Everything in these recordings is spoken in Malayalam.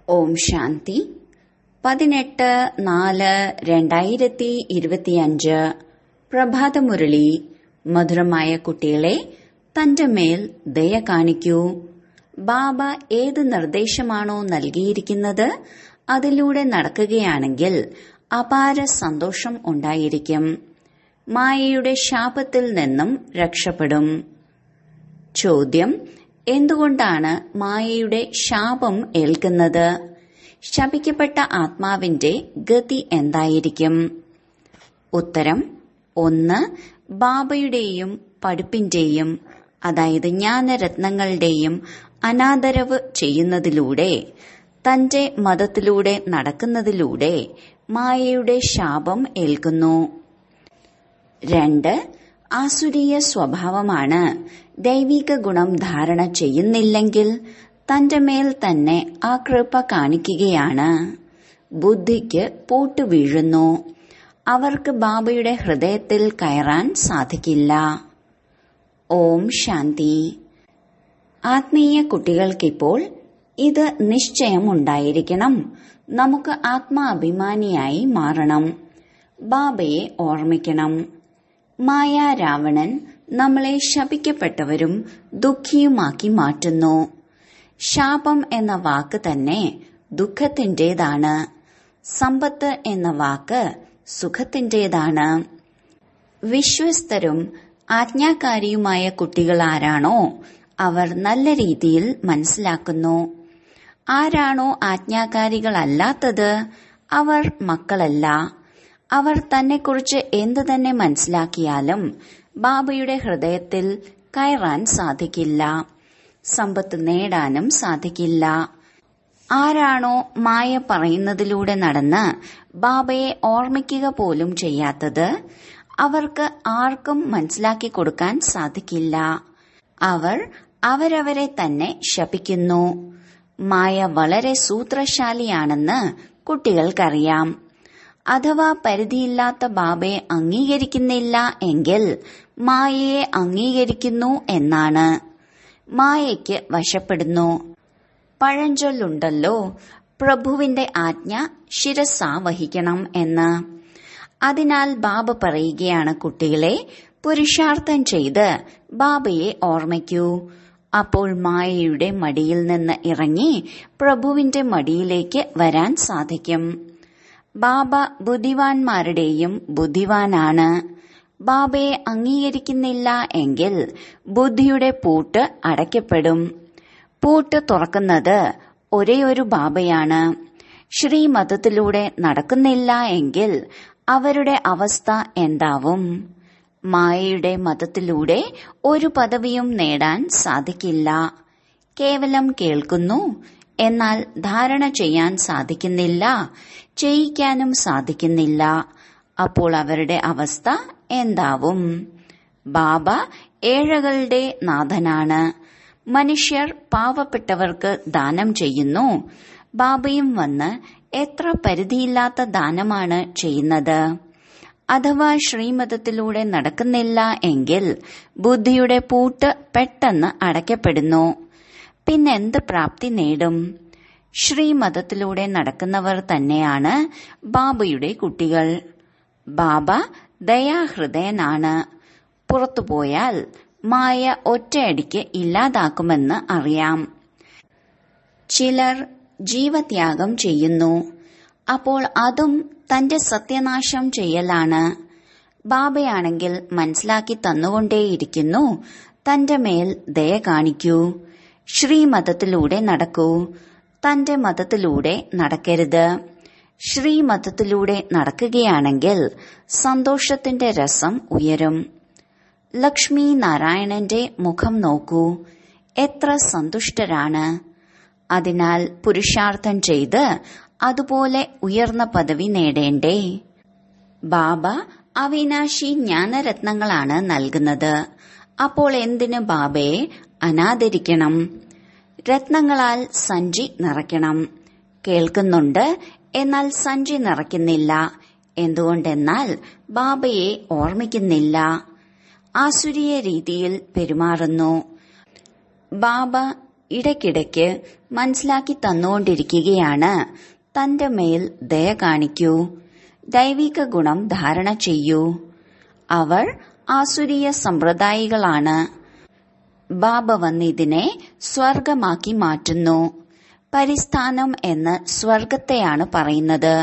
ഓം ശാന്തി പതിനെട്ട് നാല് രണ്ടായിരത്തി ഇരുപത്തിയഞ്ച് പ്രഭാതമുരളി മധുരമായ കുട്ടികളെ തന്റെ മേൽ ദയ കാണിക്കൂ ബാബ ഏത് നിർദ്ദേശമാണോ നൽകിയിരിക്കുന്നത് അതിലൂടെ നടക്കുകയാണെങ്കിൽ അപാര സന്തോഷം ഉണ്ടായിരിക്കും മായയുടെ ശാപത്തിൽ നിന്നും രക്ഷപ്പെടും ചോദ്യം എന്തുകൊണ്ടാണ് മായയുടെ ശാപം ഏൽക്കുന്നത് ശപിക്കപ്പെട്ട ആത്മാവിന്റെ ഗതി എന്തായിരിക്കും ഉത്തരം ഒന്ന് ബാബയുടെയും പഠിപ്പിന്റെയും അതായത് ജ്ഞാനരത്നങ്ങളുടെയും അനാദരവ് ചെയ്യുന്നതിലൂടെ തന്റെ മതത്തിലൂടെ നടക്കുന്നതിലൂടെ മായയുടെ ശാപം ഏൽക്കുന്നു രണ്ട് ആസുരീയ സ്വഭാവമാണ് ദൈവിക ഗുണം ധാരണ ചെയ്യുന്നില്ലെങ്കിൽ തന്റെ മേൽ തന്നെ ആ കൃപ കാണിക്കുകയാണ് ബുദ്ധിക്ക് പൂട്ട് വീഴുന്നു അവർക്ക് ബാബയുടെ ഹൃദയത്തിൽ കയറാൻ സാധിക്കില്ല ഓം ശാന്തി ആത്മീയ കുട്ടികൾക്കിപ്പോൾ ഇത് നിശ്ചയം ഉണ്ടായിരിക്കണം നമുക്ക് ആത്മാഭിമാനിയായി മാറണം ബാബയെ ഓർമ്മിക്കണം മായ രാവണൻ നമ്മളെ ശപിക്കപ്പെട്ടവരും ദുഃഖിയുമാക്കി മാറ്റുന്നു ശാപം എന്ന വാക്ക് തന്നെ ദുഃഖത്തിന്റേതാണ് സമ്പത്ത് എന്ന വാക്ക് സുഖത്തിന്റേതാണ് വിശ്വസ്തരും ആജ്ഞാകാരിയുമായ കുട്ടികൾ ആരാണോ അവർ നല്ല രീതിയിൽ മനസ്സിലാക്കുന്നു ആരാണോ ആജ്ഞാകാരികളല്ലാത്തത് അവർ മക്കളല്ല അവർ തന്നെക്കുറിച്ച് എന്തു തന്നെ മനസ്സിലാക്കിയാലും ബാബയുടെ ഹൃദയത്തിൽ കയറാൻ സാധിക്കില്ല സമ്പത്ത് നേടാനും സാധിക്കില്ല ആരാണോ മായ പറയുന്നതിലൂടെ നടന്ന് ബാബയെ ഓർമ്മിക്കുക പോലും ചെയ്യാത്തത് അവർക്ക് ആർക്കും മനസ്സിലാക്കി കൊടുക്കാൻ സാധിക്കില്ല അവർ അവരവരെ തന്നെ ശപിക്കുന്നു മായ വളരെ സൂത്രശാലിയാണെന്ന് കുട്ടികൾക്കറിയാം അഥവാ പരിധിയില്ലാത്ത ബാബയെ അംഗീകരിക്കുന്നില്ല എങ്കിൽ മായയെ അംഗീകരിക്കുന്നു എന്നാണ് മായയ്ക്ക് വശപ്പെടുന്നു പഴഞ്ചൊല്ലുണ്ടല്ലോ പ്രഭുവിന്റെ ആജ്ഞ ശിരസാ വഹിക്കണം എന്ന് അതിനാൽ ബാബ പറയുകയാണ് കുട്ടികളെ പുരുഷാർത്ഥം ചെയ്ത് ബാബയെ ഓർമ്മിക്കൂ അപ്പോൾ മായയുടെ മടിയിൽ നിന്ന് ഇറങ്ങി പ്രഭുവിന്റെ മടിയിലേക്ക് വരാൻ സാധിക്കും ബാബ ബുദ്ധിവാന്മാരുടെയും ബുദ്ധിവാനാണ് ബാബയെ അംഗീകരിക്കുന്നില്ല എങ്കിൽ ബുദ്ധിയുടെ പൂട്ട് അടയ്ക്കപ്പെടും പൂട്ട് തുറക്കുന്നത് ഒരേയൊരു ബാബയാണ് ശ്രീമതത്തിലൂടെ നടക്കുന്നില്ല എങ്കിൽ അവരുടെ അവസ്ഥ എന്താവും മായയുടെ മതത്തിലൂടെ ഒരു പദവിയും നേടാൻ സാധിക്കില്ല കേവലം കേൾക്കുന്നു എന്നാൽ ധാരണ ചെയ്യാൻ സാധിക്കുന്നില്ല ചെയ്യിക്കാനും സാധിക്കുന്നില്ല അപ്പോൾ അവരുടെ അവസ്ഥ എന്താവും ബാബ ഏഴകളുടെ നാഥനാണ് മനുഷ്യർ പാവപ്പെട്ടവർക്ക് ദാനം ചെയ്യുന്നു ബാബയും വന്ന് എത്ര പരിധിയില്ലാത്ത ദാനമാണ് ചെയ്യുന്നത് അഥവാ ശ്രീമതത്തിലൂടെ നടക്കുന്നില്ല എങ്കിൽ ബുദ്ധിയുടെ പൂട്ട് പെട്ടെന്ന് അടയ്ക്കപ്പെടുന്നു പിന്നെന്ത് പ്രാപ്തി നേടും ശ്രീമതത്തിലൂടെ നടക്കുന്നവർ തന്നെയാണ് ബാബയുടെ കുട്ടികൾ ബാബ ദയാഹൃദയനാണ് പുറത്തുപോയാൽ മായ ഒറ്റയടിക്ക് ഇല്ലാതാക്കുമെന്ന് അറിയാം ചിലർ ജീവത്യാഗം ചെയ്യുന്നു അപ്പോൾ അതും തന്റെ സത്യനാശം ചെയ്യലാണ് ബാബയാണെങ്കിൽ മനസ്സിലാക്കി തന്നുകൊണ്ടേയിരിക്കുന്നു തന്റെ മേൽ ദയ കാണിക്കൂ ശ്രീമതത്തിലൂടെ നടക്കൂ തന്റെ മതത്തിലൂടെ നടക്കരുത് ശ്രീമതത്തിലൂടെ നടക്കുകയാണെങ്കിൽ സന്തോഷത്തിന്റെ രസം ഉയരും ലക്ഷ്മി നാരായണന്റെ മുഖം നോക്കൂ എത്ര സന്തുഷ്ടരാണ് അതിനാൽ പുരുഷാർത്ഥം ചെയ്ത് അതുപോലെ ഉയർന്ന പദവി നേടേണ്ടേ ബാബ അവിനാശി ജ്ഞാനരത്നങ്ങളാണ് നൽകുന്നത് അപ്പോൾ എന്തിന് ബാബയെ അനാദരിക്കണം രത്നങ്ങളാൽ സഞ്ചി നിറയ്ക്കണം കേൾക്കുന്നുണ്ട് എന്നാൽ സഞ്ചി നിറയ്ക്കുന്നില്ല എന്തുകൊണ്ടെന്നാൽ ബാബയെ ഓർമ്മിക്കുന്നില്ല ആസുരീയ രീതിയിൽ പെരുമാറുന്നു ബാബ ഇടയ്ക്കിടയ്ക്ക് മനസ്സിലാക്കി തന്നുകൊണ്ടിരിക്കുകയാണ് തന്റെ മേൽ ദയ കാണിക്കൂ ദൈവിക ഗുണം ധാരണ ചെയ്യൂ അവർ ആസുരീയ സമ്പ്രദായികളാണ് ബാബ വന്നിതിനെ സ്വർഗമാക്കി മാറ്റുന്നു പരിസ്ഥാനം എന്ന് സ്വർഗത്തെയാണ് പറയുന്നത്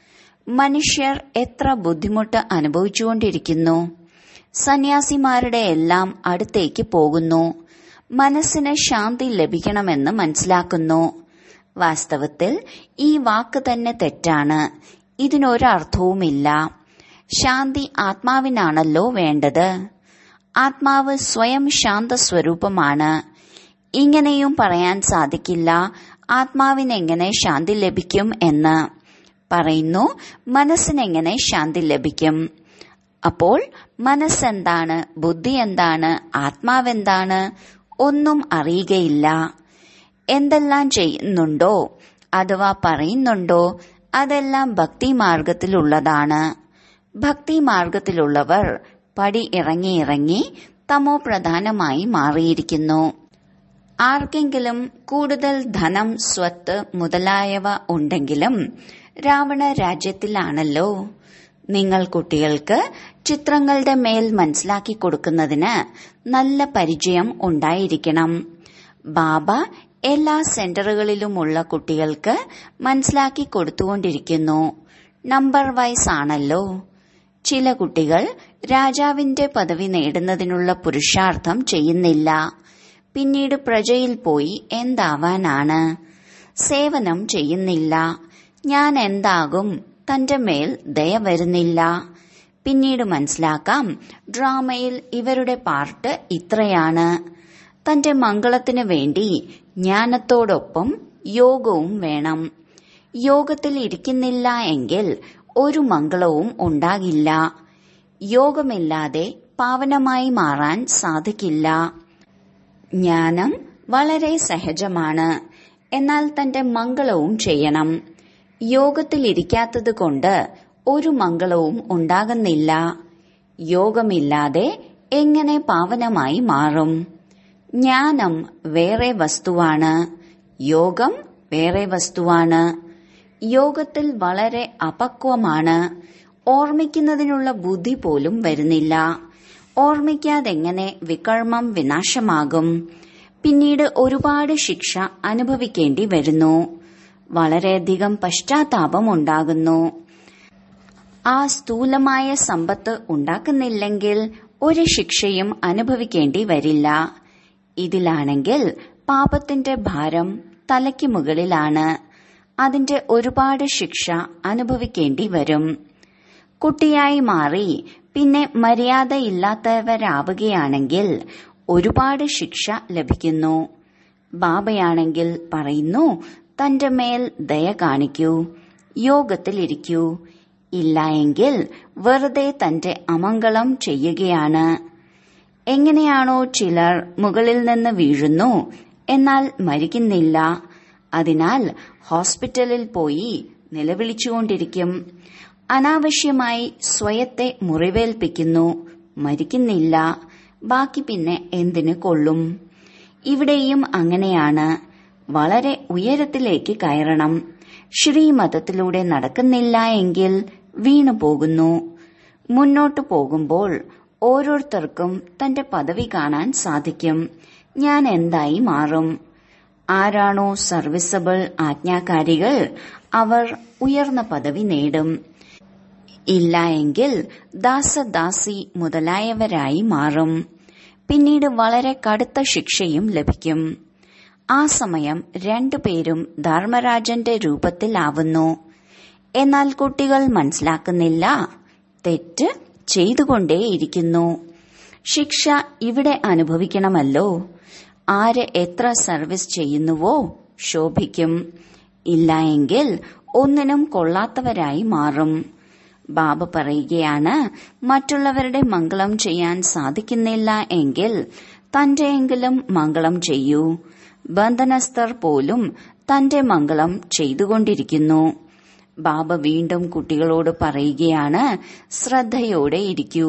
മനുഷ്യർ എത്ര ബുദ്ധിമുട്ട് അനുഭവിച്ചുകൊണ്ടിരിക്കുന്നു സന്യാസിമാരുടെ എല്ലാം അടുത്തേക്ക് പോകുന്നു മനസ്സിന് ശാന്തി ലഭിക്കണമെന്ന് മനസ്സിലാക്കുന്നു വാസ്തവത്തിൽ ഈ വാക്ക് തന്നെ തെറ്റാണ് ഇതിനൊരർത്ഥവുമില്ല ശാന്തി ആത്മാവിനാണല്ലോ വേണ്ടത് ആത്മാവ് സ്വയം ശാന്ത സ്വരൂപമാണ് ഇങ്ങനെയും പറയാൻ സാധിക്കില്ല ആത്മാവിനെങ്ങനെ ശാന്തി ലഭിക്കും എന്ന് പറയുന്നു മനസ്സിനെങ്ങനെ ശാന്തി ലഭിക്കും അപ്പോൾ മനസ്സെന്താണ് ബുദ്ധി എന്താണ് ആത്മാവെന്താണ് ഒന്നും അറിയുകയില്ല എന്തെല്ലാം ചെയ്യുന്നുണ്ടോ അഥവാ പറയുന്നുണ്ടോ അതെല്ലാം ഭക്തി മാർഗത്തിലുള്ളതാണ് ഭക്തി മാർഗത്തിലുള്ളവർ പടി ഇറങ്ങി ഇറങ്ങി തമോ പ്രധാനമായി മാറിയിരിക്കുന്നു ആർക്കെങ്കിലും കൂടുതൽ ധനം സ്വത്ത് മുതലായവ ഉണ്ടെങ്കിലും രാവണ രാജ്യത്തിലാണല്ലോ നിങ്ങൾ കുട്ടികൾക്ക് ചിത്രങ്ങളുടെ മേൽ മനസ്സിലാക്കി കൊടുക്കുന്നതിന് നല്ല പരിചയം ഉണ്ടായിരിക്കണം ബാബ എല്ലാ സെന്ററുകളിലുമുള്ള കുട്ടികൾക്ക് മനസ്സിലാക്കി കൊടുത്തുകൊണ്ടിരിക്കുന്നു നമ്പർ വൈസ് ആണല്ലോ ചില കുട്ടികൾ രാജാവിന്റെ പദവി നേടുന്നതിനുള്ള പുരുഷാർത്ഥം ചെയ്യുന്നില്ല പിന്നീട് പ്രജയിൽ പോയി എന്താവാനാണ് സേവനം ചെയ്യുന്നില്ല ഞാൻ എന്താകും തന്റെ മേൽ ദയ വരുന്നില്ല പിന്നീട് മനസ്സിലാക്കാം ഡ്രാമയിൽ ഇവരുടെ പാർട്ട് ഇത്രയാണ് തന്റെ മംഗളത്തിനു വേണ്ടി ജ്ഞാനത്തോടൊപ്പം യോഗവും വേണം യോഗത്തിൽ ഇരിക്കുന്നില്ല എങ്കിൽ ഒരു മംഗളവും ഉണ്ടാകില്ല യോഗമില്ലാതെ പാവനമായി മാറാൻ സാധിക്കില്ല ജ്ഞാനം വളരെ സഹജമാണ് എന്നാൽ തന്റെ മംഗളവും ചെയ്യണം യോഗത്തിലിരിക്കാത്തത് കൊണ്ട് ഒരു മംഗളവും ഉണ്ടാകുന്നില്ല യോഗമില്ലാതെ എങ്ങനെ പാവനമായി മാറും ജ്ഞാനം വേറെ വസ്തുവാണ് യോഗം വേറെ വസ്തുവാണ് യോഗത്തിൽ വളരെ അപക്വമാണ് ഓർമ്മിക്കുന്നതിനുള്ള ബുദ്ധി പോലും വരുന്നില്ല ഓർമ്മിക്കാതെങ്ങനെ വികർമ്മം വിനാശമാകും പിന്നീട് ഒരുപാട് ശിക്ഷ അനുഭവിക്കേണ്ടി വരുന്നു വളരെയധികം പശ്ചാത്താപം ഉണ്ടാകുന്നു ആ സ്ഥൂലമായ സമ്പത്ത് ഉണ്ടാക്കുന്നില്ലെങ്കിൽ ഒരു ശിക്ഷയും അനുഭവിക്കേണ്ടി വരില്ല ഇതിലാണെങ്കിൽ പാപത്തിന്റെ ഭാരം തലയ്ക്ക് മുകളിലാണ് അതിന്റെ ഒരുപാട് ശിക്ഷ അനുഭവിക്കേണ്ടി വരും കുട്ടിയായി മാറി പിന്നെ മര്യാദയില്ലാത്തവരാവുകയാണെങ്കിൽ ഒരുപാട് ശിക്ഷ ലഭിക്കുന്നു ബാബയാണെങ്കിൽ പറയുന്നു തന്റെ മേൽ ദയ കാണിക്കൂ യോഗത്തിലിരിക്കൂ ഇല്ല എങ്കിൽ വെറുതെ തന്റെ അമംഗളം ചെയ്യുകയാണ് എങ്ങനെയാണോ ചിലർ മുകളിൽ നിന്ന് വീഴുന്നു എന്നാൽ മരിക്കുന്നില്ല അതിനാൽ ഹോസ്പിറ്റലിൽ പോയി നിലവിളിച്ചുകൊണ്ടിരിക്കും അനാവശ്യമായി സ്വയത്തെ മുറിവേൽപ്പിക്കുന്നു മരിക്കുന്നില്ല ബാക്കി പിന്നെ എന്തിനു കൊള്ളും ഇവിടെയും അങ്ങനെയാണ് വളരെ ഉയരത്തിലേക്ക് കയറണം ശ്രീമതത്തിലൂടെ നടക്കുന്നില്ല എങ്കിൽ വീണു പോകുന്നു മുന്നോട്ടു പോകുമ്പോൾ ഓരോരുത്തർക്കും തന്റെ പദവി കാണാൻ സാധിക്കും ഞാൻ എന്തായി മാറും ആരാണോ സർവീസബിൾ ആജ്ഞാകാരികൾ അവർ ഉയർന്ന പദവി നേടും ഇല്ല എങ്കിൽ ദാസദാസി മുതലായവരായി മാറും പിന്നീട് വളരെ കടുത്ത ശിക്ഷയും ലഭിക്കും ആ സമയം രണ്ടുപേരും ധർമ്മരാജന്റെ രൂപത്തിലാവുന്നു എന്നാൽ കുട്ടികൾ മനസ്സിലാക്കുന്നില്ല തെറ്റ് ചെയ്തുകൊണ്ടേയിരിക്കുന്നു ശിക്ഷ ഇവിടെ അനുഭവിക്കണമല്ലോ ആര് എത്ര സർവീസ് ചെയ്യുന്നുവോ ശോഭിക്കും ഇല്ല എങ്കിൽ ഒന്നിനും കൊള്ളാത്തവരായി മാറും ബാബ പറയുകയാണ് മറ്റുള്ളവരുടെ മംഗളം ചെയ്യാൻ സാധിക്കുന്നില്ല എങ്കിൽ തന്റെയെങ്കിലും മംഗളം ചെയ്യൂ ബന്ധനസ്ഥർ പോലും തന്റെ മംഗളം ചെയ്തുകൊണ്ടിരിക്കുന്നു ബാബ വീണ്ടും കുട്ടികളോട് പറയുകയാണ് ശ്രദ്ധയോടെ ഇരിക്കൂ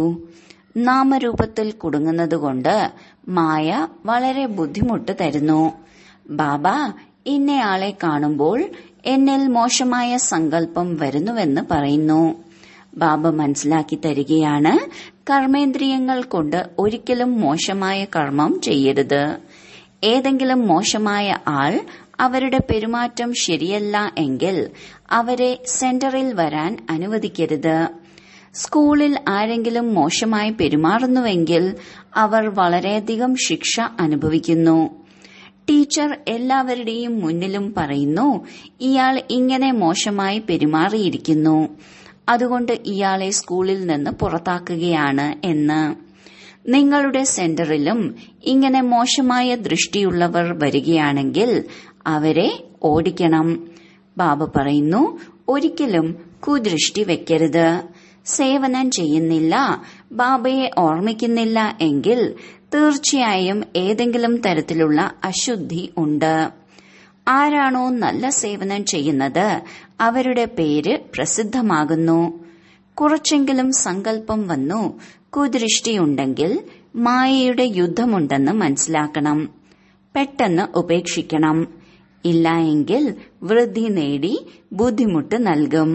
നാമരൂപത്തിൽ കുടുങ്ങുന്നതുകൊണ്ട് മായ വളരെ ബുദ്ധിമുട്ട് തരുന്നു ബാബ ഇന്നയാളെ കാണുമ്പോൾ എന്നിൽ മോശമായ സങ്കല്പം വരുന്നുവെന്ന് പറയുന്നു ബാബ മനസ്സിലാക്കി തരികയാണ് കർമ്മേന്ദ്രിയങ്ങൾ കൊണ്ട് ഒരിക്കലും മോശമായ കർമ്മം ചെയ്യരുത് ഏതെങ്കിലും മോശമായ ആൾ അവരുടെ പെരുമാറ്റം ശരിയല്ല എങ്കിൽ അവരെ സെന്ററിൽ വരാൻ അനുവദിക്കരുത് സ്കൂളിൽ ആരെങ്കിലും മോശമായി പെരുമാറുന്നുവെങ്കിൽ അവർ വളരെയധികം ശിക്ഷ അനുഭവിക്കുന്നു ടീച്ചർ എല്ലാവരുടെയും മുന്നിലും പറയുന്നു ഇയാൾ ഇങ്ങനെ മോശമായി പെരുമാറിയിരിക്കുന്നു അതുകൊണ്ട് ഇയാളെ സ്കൂളിൽ നിന്ന് പുറത്താക്കുകയാണ് എന്ന് നിങ്ങളുടെ സെന്ററിലും ഇങ്ങനെ മോശമായ ദൃഷ്ടിയുള്ളവർ വരികയാണെങ്കിൽ അവരെ ഓടിക്കണം ബാബ പറയുന്നു ഒരിക്കലും കുദൃഷ്ടി വെക്കരുത് സേവനം ചെയ്യുന്നില്ല ബാബയെ ഓർമ്മിക്കുന്നില്ല എങ്കിൽ തീർച്ചയായും ഏതെങ്കിലും തരത്തിലുള്ള അശുദ്ധി ഉണ്ട് ആരാണോ നല്ല സേവനം ചെയ്യുന്നത് അവരുടെ പേര് പ്രസിദ്ധമാകുന്നു കുറച്ചെങ്കിലും സങ്കല്പം വന്നു കുദൃഷ്ടിയുണ്ടെങ്കിൽ മായയുടെ യുദ്ധമുണ്ടെന്ന് മനസ്സിലാക്കണം പെട്ടെന്ന് ഉപേക്ഷിക്കണം ഇല്ല എങ്കിൽ വൃദ്ധി നേടി ബുദ്ധിമുട്ട് നൽകും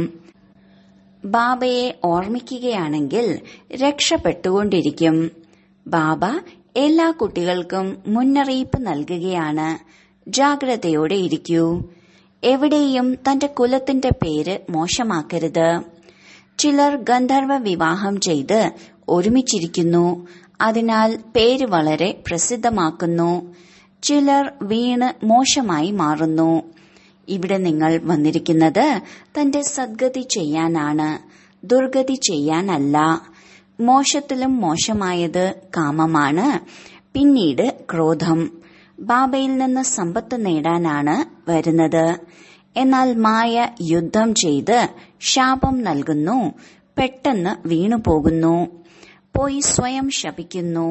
ബാബയെ ഓർമ്മിക്കുകയാണെങ്കിൽ രക്ഷപ്പെട്ടുകൊണ്ടിരിക്കും ബാബ എല്ലാ കുട്ടികൾക്കും മുന്നറിയിപ്പ് നൽകുകയാണ് ജാഗ്രതയോടെ ഇരിക്കൂ എവിടെയും തന്റെ കുലത്തിന്റെ പേര് മോശമാക്കരുത് ചിലർ ഗന്ധർവ വിവാഹം ചെയ്ത് ഒരുമിച്ചിരിക്കുന്നു അതിനാൽ പേര് വളരെ പ്രസിദ്ധമാക്കുന്നു ചിലർ വീണ് മോശമായി മാറുന്നു ഇവിടെ നിങ്ങൾ വന്നിരിക്കുന്നത് തന്റെ സദ്ഗതി ചെയ്യാനാണ് ദുർഗതി ചെയ്യാനല്ല മോശത്തിലും മോശമായത് കാമമാണ് പിന്നീട് ക്രോധം ബാബയിൽ നിന്ന് സമ്പത്ത് നേടാനാണ് വരുന്നത് എന്നാൽ മായ യുദ്ധം ചെയ്ത് ശാപം നൽകുന്നു പെട്ടെന്ന് വീണുപോകുന്നു പോയി സ്വയം ശപിക്കുന്നു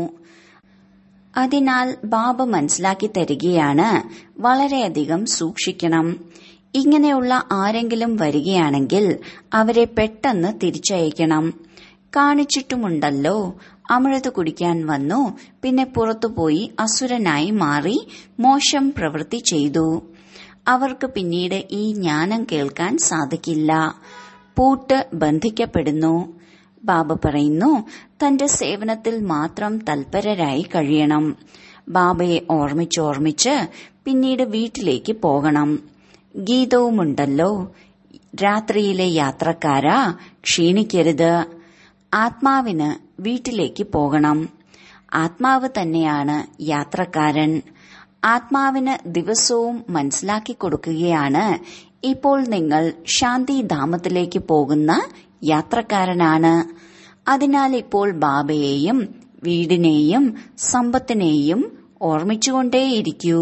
അതിനാൽ ബാബ മനസ്സിലാക്കി തരികയാണ് വളരെയധികം സൂക്ഷിക്കണം ഇങ്ങനെയുള്ള ആരെങ്കിലും വരികയാണെങ്കിൽ അവരെ പെട്ടെന്ന് തിരിച്ചയക്കണം കാണിച്ചിട്ടുമുണ്ടല്ലോ അമൃത് കുടിക്കാൻ വന്നു പിന്നെ പുറത്തുപോയി അസുരനായി മാറി മോശം പ്രവൃത്തി ചെയ്തു അവർക്ക് പിന്നീട് ഈ ജ്ഞാനം കേൾക്കാൻ സാധിക്കില്ല പൂട്ട് ബന്ധിക്കപ്പെടുന്നു ബാബ പറയുന്നു തന്റെ സേവനത്തിൽ മാത്രം തൽപരരായി കഴിയണം ബാബയെ ഓർമ്മിച്ചോർമ്മിച്ച് പിന്നീട് വീട്ടിലേക്ക് പോകണം ഗീതവുമുണ്ടല്ലോ രാത്രിയിലെ യാത്രക്കാരാ ക്ഷീണിക്കരുത് ആത്മാവിന് വീട്ടിലേക്ക് പോകണം ആത്മാവ് തന്നെയാണ് യാത്രക്കാരൻ ആത്മാവിന് ദിവസവും മനസ്സിലാക്കി കൊടുക്കുകയാണ് ഇപ്പോൾ നിങ്ങൾ ശാന്തിധാമത്തിലേക്ക് പോകുന്ന യാത്രക്കാരനാണ് അതിനാൽ ഇപ്പോൾ ബാബയെയും വീടിനെയും സമ്പത്തിനെയും ഓർമ്മിച്ചുകൊണ്ടേയിരിക്കൂ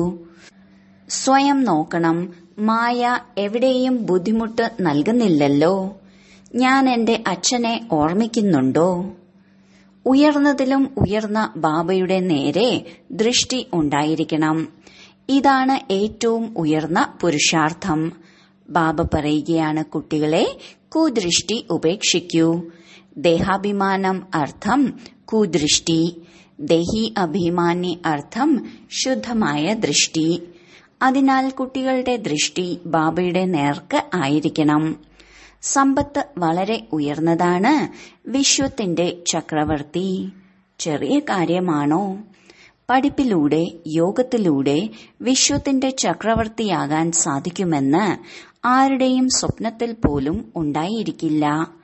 സ്വയം നോക്കണം മായ എവിടെയും ബുദ്ധിമുട്ട് നൽകുന്നില്ലല്ലോ ഞാൻ എന്റെ അച്ഛനെ ഓർമ്മിക്കുന്നുണ്ടോ ഉയർന്നതിലും ഉയർന്ന ബാബയുടെ നേരെ ദൃഷ്ടി ഉണ്ടായിരിക്കണം ഇതാണ് ഏറ്റവും ഉയർന്ന പുരുഷാർത്ഥം ബാബ പറയുകയാണ് കുട്ടികളെ കുദൃഷ്ടി ഉപേക്ഷിക്കൂ ദേഹാഭിമാനം അർത്ഥം കുദൃഷ്ടി ദേഹി അഭിമാനി അർത്ഥം ശുദ്ധമായ ദൃഷ്ടി അതിനാൽ കുട്ടികളുടെ ദൃഷ്ടി ബാബയുടെ നേർക്ക് ആയിരിക്കണം സമ്പത്ത് വളരെ ഉയർന്നതാണ് വിശ്വത്തിന്റെ ചക്രവർത്തി ചെറിയ കാര്യമാണോ പഠിപ്പിലൂടെ യോഗത്തിലൂടെ വിശ്വത്തിന്റെ ചക്രവർത്തിയാകാൻ സാധിക്കുമെന്ന് ആരുടെയും സ്വപ്നത്തിൽ പോലും ഉണ്ടായിരിക്കില്ല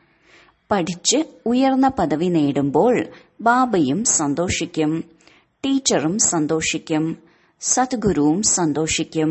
പഠിച്ച് ഉയർന്ന പദവി നേടുമ്പോൾ ബാബയും സന്തോഷിക്കും ടീച്ചറും സന്തോഷിക്കും സദ്ഗുരുവും സന്തോഷിക്കും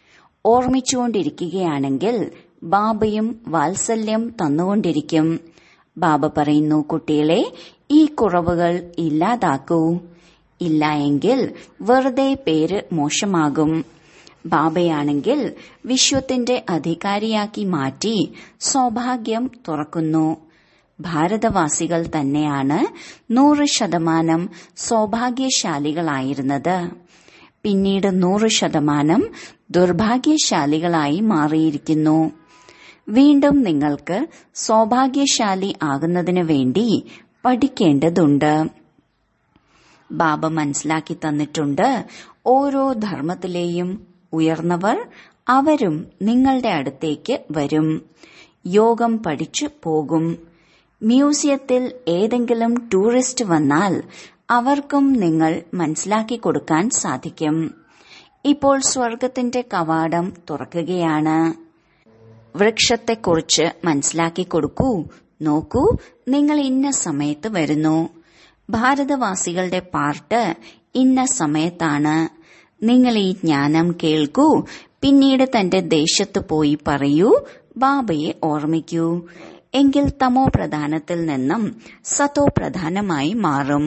ഓർമ്മിച്ചുകൊണ്ടിരിക്കുകയാണെങ്കിൽ ബാബയും വാത്സല്യം തന്നുകൊണ്ടിരിക്കും ബാബ പറയുന്നു കുട്ടികളെ ഈ കുറവുകൾ ഇല്ലാതാക്കൂ ഇല്ല എങ്കിൽ വെറുതെ പേര് മോശമാകും ബാബയാണെങ്കിൽ വിശ്വത്തിന്റെ അധികാരിയാക്കി മാറ്റി സൗഭാഗ്യം തുറക്കുന്നു ഭാരതവാസികൾ തന്നെയാണ് നൂറ് ശതമാനം സൗഭാഗ്യശാലികളായിരുന്നത് പിന്നീട് നൂറ് ശതമാനം ദുർഭാഗ്യശാലികളായി മാറിയിരിക്കുന്നു വീണ്ടും നിങ്ങൾക്ക് സൗഭാഗ്യശാലി ആകുന്നതിനു വേണ്ടി പഠിക്കേണ്ടതുണ്ട് ബാബ മനസ്സിലാക്കി തന്നിട്ടുണ്ട് ഓരോ ധർമ്മത്തിലെയും ഉയർന്നവർ അവരും നിങ്ങളുടെ അടുത്തേക്ക് വരും യോഗം പഠിച്ചു പോകും മ്യൂസിയത്തിൽ ഏതെങ്കിലും ടൂറിസ്റ്റ് വന്നാൽ അവർക്കും നിങ്ങൾ മനസ്സിലാക്കി കൊടുക്കാൻ സാധിക്കും ഇപ്പോൾ സ്വർഗത്തിന്റെ കവാടം തുറക്കുകയാണ് വൃക്ഷത്തെക്കുറിച്ച് മനസ്സിലാക്കി കൊടുക്കൂ നോക്കൂ നിങ്ങൾ ഇന്ന സമയത്ത് വരുന്നു ഭാരതവാസികളുടെ പാർട്ട് ഇന്ന സമയത്താണ് നിങ്ങൾ ഈ ജ്ഞാനം കേൾക്കൂ പിന്നീട് തന്റെ ദേശത്ത് പോയി പറയൂ ബാബയെ ഓർമ്മിക്കൂ എങ്കിൽ തമോ പ്രധാനത്തിൽ നിന്നും സതോ പ്രധാനമായി മാറും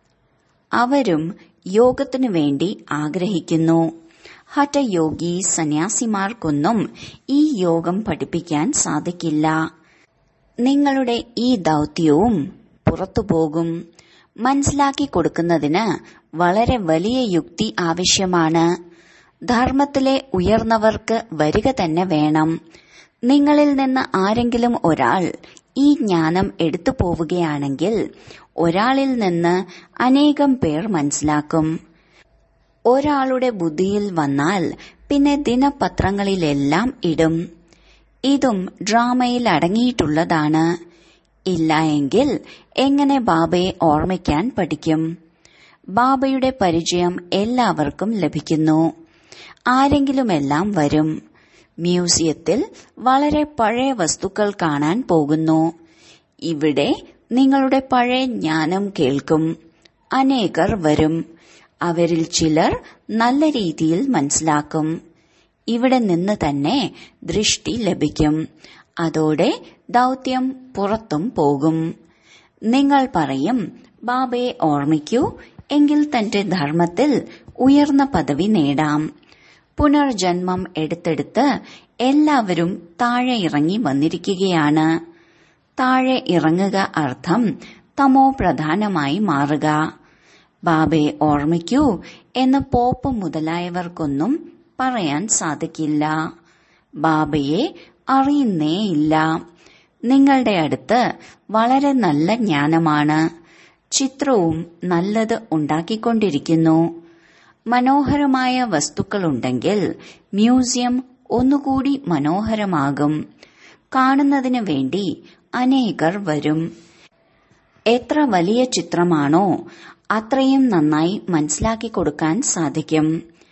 അവരും യോഗത്തിനു വേണ്ടി ആഗ്രഹിക്കുന്നു ഹഠയോഗി സന്യാസിമാർക്കൊന്നും ഈ യോഗം പഠിപ്പിക്കാൻ സാധിക്കില്ല നിങ്ങളുടെ ഈ ദൗത്യവും പുറത്തുപോകും മനസ്സിലാക്കി കൊടുക്കുന്നതിന് വളരെ വലിയ യുക്തി ആവശ്യമാണ് ധർമ്മത്തിലെ ഉയർന്നവർക്ക് വരിക തന്നെ വേണം നിങ്ങളിൽ നിന്ന് ആരെങ്കിലും ഒരാൾ ഈ ജ്ഞാനം എടുത്തു പോവുകയാണെങ്കിൽ ഒരാളിൽ നിന്ന് അനേകം പേർ മനസ്സിലാക്കും ഒരാളുടെ ബുദ്ധിയിൽ വന്നാൽ പിന്നെ ദിനപത്രങ്ങളിലെല്ലാം ഇടും ഇതും ഡ്രാമയിൽ അടങ്ങിയിട്ടുള്ളതാണ് ഇല്ല എങ്കിൽ എങ്ങനെ ബാബയെ ഓർമ്മിക്കാൻ പഠിക്കും ബാബയുടെ പരിചയം എല്ലാവർക്കും ലഭിക്കുന്നു ആരെങ്കിലുമെല്ലാം വരും മ്യൂസിയത്തിൽ വളരെ പഴയ വസ്തുക്കൾ കാണാൻ പോകുന്നു ഇവിടെ നിങ്ങളുടെ പഴയ ജ്ഞാനം കേൾക്കും അനേകർ വരും അവരിൽ ചിലർ നല്ല രീതിയിൽ മനസ്സിലാക്കും ഇവിടെ നിന്ന് തന്നെ ദൃഷ്ടി ലഭിക്കും അതോടെ ദൗത്യം പുറത്തും പോകും നിങ്ങൾ പറയും ബാബയെ ഓർമ്മിക്കൂ എങ്കിൽ തന്റെ ധർമ്മത്തിൽ ഉയർന്ന പദവി നേടാം പുനർജന്മം എടുത്തെടുത്ത് എല്ലാവരും താഴെ ഇറങ്ങി വന്നിരിക്കുകയാണ് താഴെ ഇറങ്ങുക അർത്ഥം തമോ പ്രധാനമായി മാറുക ബാബയെ ഓർമ്മിക്കൂ എന്ന് പോപ്പ് മുതലായവർക്കൊന്നും പറയാൻ സാധിക്കില്ല ബാബയെ അറിയുന്നേയില്ല നിങ്ങളുടെ അടുത്ത് വളരെ നല്ല ജ്ഞാനമാണ് ചിത്രവും നല്ലത് ഉണ്ടാക്കിക്കൊണ്ടിരിക്കുന്നു മനോഹരമായ വസ്തുക്കളുണ്ടെങ്കിൽ മ്യൂസിയം ഒന്നുകൂടി മനോഹരമാകും കാണുന്നതിന് വേണ്ടി അനേകർ വരും എത്ര വലിയ ചിത്രമാണോ അത്രയും നന്നായി മനസ്സിലാക്കി കൊടുക്കാൻ സാധിക്കും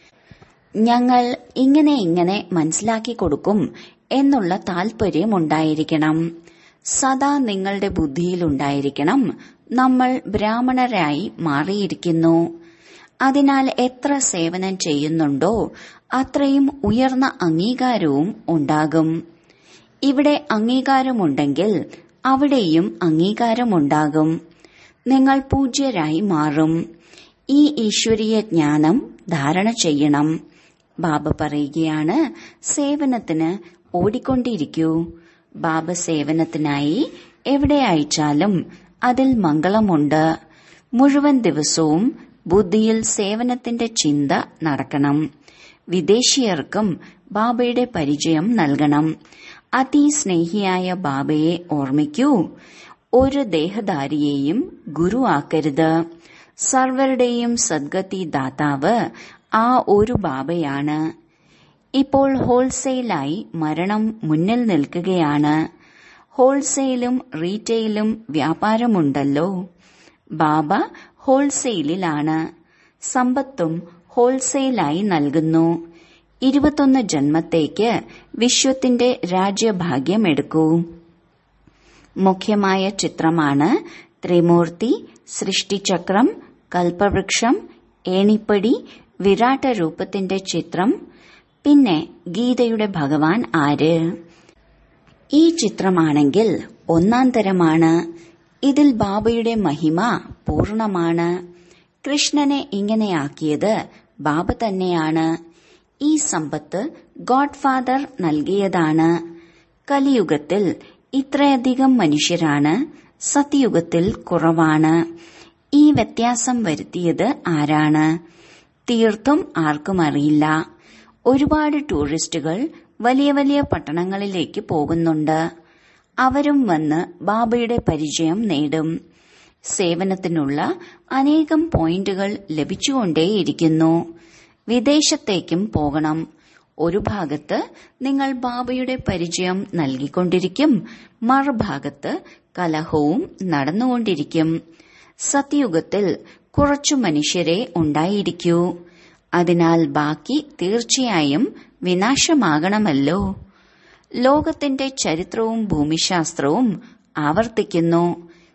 ഞങ്ങൾ ഇങ്ങനെ ഇങ്ങനെ മനസ്സിലാക്കി കൊടുക്കും എന്നുള്ള താൽപര്യമുണ്ടായിരിക്കണം സദാ നിങ്ങളുടെ ബുദ്ധിയിലുണ്ടായിരിക്കണം നമ്മൾ ബ്രാഹ്മണരായി മാറിയിരിക്കുന്നു അതിനാൽ എത്ര സേവനം ചെയ്യുന്നുണ്ടോ അത്രയും ഉയർന്ന അംഗീകാരവും ഉണ്ടാകും ഇവിടെ അംഗീകാരമുണ്ടെങ്കിൽ അവിടെയും അംഗീകാരമുണ്ടാകും നിങ്ങൾ പൂജ്യരായി മാറും ഈ ഈശ്വരീയ ജ്ഞാനം ധാരണ ചെയ്യണം ബാബ പറയുകയാണ് സേവനത്തിന് ഓടിക്കൊണ്ടിരിക്കൂ ബാബ സേവനത്തിനായി എവിടെ അയച്ചാലും അതിൽ മംഗളമുണ്ട് മുഴുവൻ ദിവസവും ബുദ്ധിയിൽ സേവനത്തിന്റെ ചിന്ത നടക്കണം വിദേശീയർക്കും ബാബയുടെ പരിചയം നൽകണം അതിസ്നേഹിയായ ബാബയെ ഓർമ്മിക്കൂ ഒരു ദേഹധാരിയെയും ഗുരു ആക്കരുത് സർവരുടെയും സദ്ഗതി ദാതാവ് ആ ഒരു ബാബയാണ് ഇപ്പോൾ ഹോൾസെയിലായി മരണം മുന്നിൽ നിൽക്കുകയാണ് ഹോൾസെയിലും റീറ്റെയിലും വ്യാപാരമുണ്ടല്ലോ ബാബ ഹോൾസെയിലിലാണ് സമ്പത്തും ഹോൾസെയിലായി നൽകുന്നു ഇരുപത്തൊന്ന് ജന്മത്തേക്ക് വിശ്വത്തിന്റെ രാജ്യഭാഗ്യം എടുക്കൂ മുഖ്യമായ ചിത്രമാണ് ത്രിമൂർത്തി സൃഷ്ടിചക്രം കൽപ്പവൃക്ഷം ഏണിപ്പടി വിരാട്ട രൂപത്തിന്റെ ചിത്രം പിന്നെ ഗീതയുടെ ഭഗവാൻ ആര് ഈ ചിത്രമാണെങ്കിൽ ഒന്നാം തരമാണ് ഇതിൽ ബാബയുടെ മഹിമ പൂർണമാണ് കൃഷ്ണനെ ഇങ്ങനെയാക്കിയത് ബാബ തന്നെയാണ് ഈ സമ്പത്ത് ഗോഡ് ഫാദർ നൽകിയതാണ് കലിയുഗത്തിൽ ഇത്രയധികം മനുഷ്യരാണ് സത്യയുഗത്തിൽ കുറവാണ് ഈ വ്യത്യാസം വരുത്തിയത് ആരാണ് തീർത്തും ആർക്കും അറിയില്ല ഒരുപാട് ടൂറിസ്റ്റുകൾ വലിയ വലിയ പട്ടണങ്ങളിലേക്ക് പോകുന്നുണ്ട് അവരും വന്ന് ബാബയുടെ പരിചയം നേടും സേവനത്തിനുള്ള അനേകം പോയിന്റുകൾ ലഭിച്ചുകൊണ്ടേയിരിക്കുന്നു വിദേശത്തേക്കും പോകണം ഒരു ഭാഗത്ത് നിങ്ങൾ ബാബയുടെ പരിചയം നൽകിക്കൊണ്ടിരിക്കും മറുഭാഗത്ത് കലഹവും നടന്നുകൊണ്ടിരിക്കും സത്യയുഗത്തിൽ കുറച്ചു മനുഷ്യരെ ഉണ്ടായിരിക്കൂ അതിനാൽ ബാക്കി തീർച്ചയായും വിനാശമാകണമല്ലോ ലോകത്തിന്റെ ചരിത്രവും ഭൂമിശാസ്ത്രവും ആവർത്തിക്കുന്നു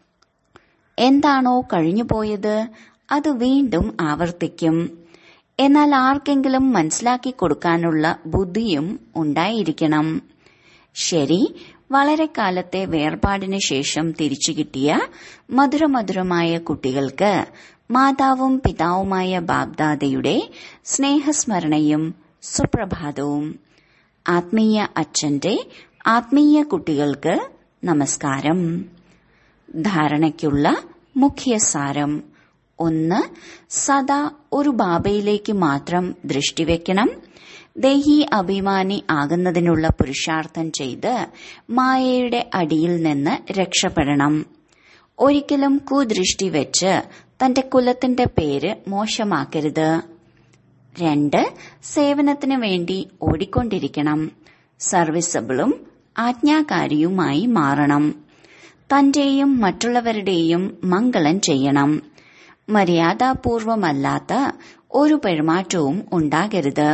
എന്താണോ കഴിഞ്ഞുപോയത് അത് വീണ്ടും ആവർത്തിക്കും എന്നാൽ ആർക്കെങ്കിലും മനസ്സിലാക്കി കൊടുക്കാനുള്ള ബുദ്ധിയും ഉണ്ടായിരിക്കണം ശരി വളരെ കാലത്തെ വേർപാടിന് ശേഷം തിരിച്ചു കിട്ടിയ മധുരമധുരമായ കുട്ടികൾക്ക് മാതാവും പിതാവുമായ ബാബ്ദാദയുടെ സ്നേഹസ്മരണയും സുപ്രഭാതവും ആത്മീയ അച്ഛന്റെ ആത്മീയ കുട്ടികൾക്ക് നമസ്കാരം ധാരണയ്ക്കുള്ള മുഖ്യസാരം ഒന്ന് സദാ ഒരു ബാബയിലേക്ക് മാത്രം ദൃഷ്ടിവെക്കണം ദേഹി അഭിമാനി ആകുന്നതിനുള്ള പുരുഷാർത്ഥം ചെയ്ത് മായയുടെ അടിയിൽ നിന്ന് രക്ഷപ്പെടണം ഒരിക്കലും കുദൃഷ്ടി വെച്ച് തന്റെ കുലത്തിന്റെ പേര് മോശമാക്കരുത് രണ്ട് സേവനത്തിന് വേണ്ടി ഓടിക്കൊണ്ടിരിക്കണം സർവീസബിളും ആജ്ഞാകാരിയുമായി മാറണം തന്റെയും മറ്റുള്ളവരുടെയും മംഗളം ചെയ്യണം മര്യാദാപൂർവമല്ലാത്ത ഒരു പെരുമാറ്റവും ഉണ്ടാകരുത്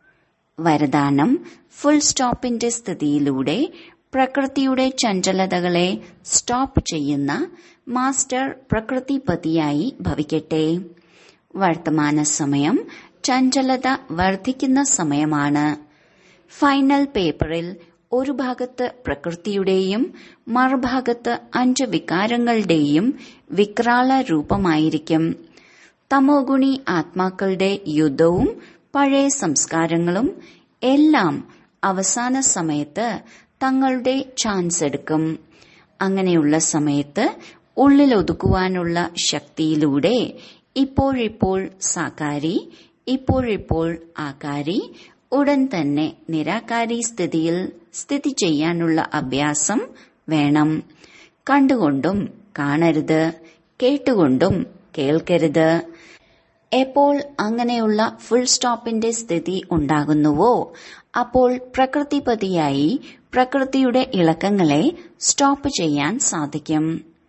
വരദാനം ഫുൾ സ്റ്റോപ്പിന്റെ സ്ഥിതിയിലൂടെ പ്രകൃതിയുടെ ചഞ്ചലതകളെ സ്റ്റോപ്പ് ചെയ്യുന്ന മാസ്റ്റർ പ്രകൃതിപതിയായി ഭവിക്കട്ടെ വർത്തമാന സമയം ചഞ്ചലത വർദ്ധിക്കുന്ന സമയമാണ് ഫൈനൽ പേപ്പറിൽ ഒരു ഭാഗത്ത് പ്രകൃതിയുടെയും മറുഭാഗത്ത് അഞ്ച് വികാരങ്ങളുടെയും വിക്രാള രൂപമായിരിക്കും തമോഗുണി ആത്മാക്കളുടെ യുദ്ധവും പഴയ സംസ്കാരങ്ങളും എല്ലാം അവസാന സമയത്ത് തങ്ങളുടെ ചാൻസ് എടുക്കും അങ്ങനെയുള്ള സമയത്ത് ഉള്ളിലൊതുക്കുവാനുള്ള ശക്തിയിലൂടെ ഇപ്പോഴിപ്പോൾ സാകാരി ഇപ്പോഴിപ്പോൾ ആകാരി ഉടൻ തന്നെ നിരാകാരി സ്ഥിതിയിൽ സ്ഥിതി ചെയ്യാനുള്ള അഭ്യാസം വേണം കണ്ടുകൊണ്ടും കാണരുത് കേട്ടുകൊണ്ടും കേൾക്കരുത് എപ്പോൾ അങ്ങനെയുള്ള ഫുൾ സ്റ്റോപ്പിന്റെ സ്ഥിതി ഉണ്ടാകുന്നുവോ അപ്പോൾ പ്രകൃതിപതിയായി പ്രകൃതിയുടെ ഇളക്കങ്ങളെ സ്റ്റോപ്പ് ചെയ്യാൻ സാധിക്കും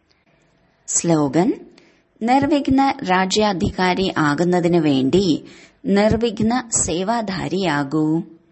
സ്ലോഗൻ നിർവിഘ്ന രാജ്യാധികാരി ആകുന്നതിനു വേണ്ടി നിർവിഘ്ന സേവാധാരിയാകൂ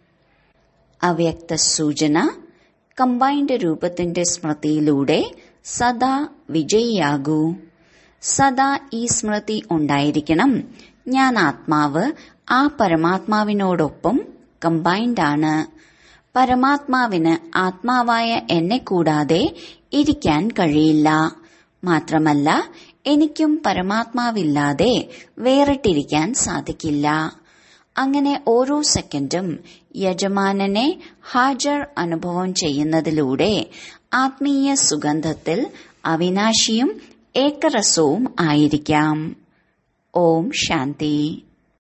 അവ്യക്ത സൂചന കമ്പൈൻഡ് രൂപത്തിന്റെ സ്മൃതിയിലൂടെ സദാ വിജയിയാകൂ സദാ ഈ സ്മൃതി ഉണ്ടായിരിക്കണം ഞാൻ ആത്മാവ് ആ പരമാത്മാവിനോടൊപ്പം കമ്പൈൻഡ് ആണ് പരമാത്മാവിന് ആത്മാവായ എന്നെ കൂടാതെ ഇരിക്കാൻ കഴിയില്ല മാത്രമല്ല എനിക്കും പരമാത്മാവില്ലാതെ വേറിട്ടിരിക്കാൻ സാധിക്കില്ല അങ്ങനെ ഓരോ സെക്കൻഡും യജമാനനെ ഹാജർ അനുഭവം ചെയ്യുന്നതിലൂടെ ആത്മീയ സുഗന്ധത്തിൽ അവിനാശിയും ഏകരസവും ആയിരിക്കാം ഓം ശാന്തി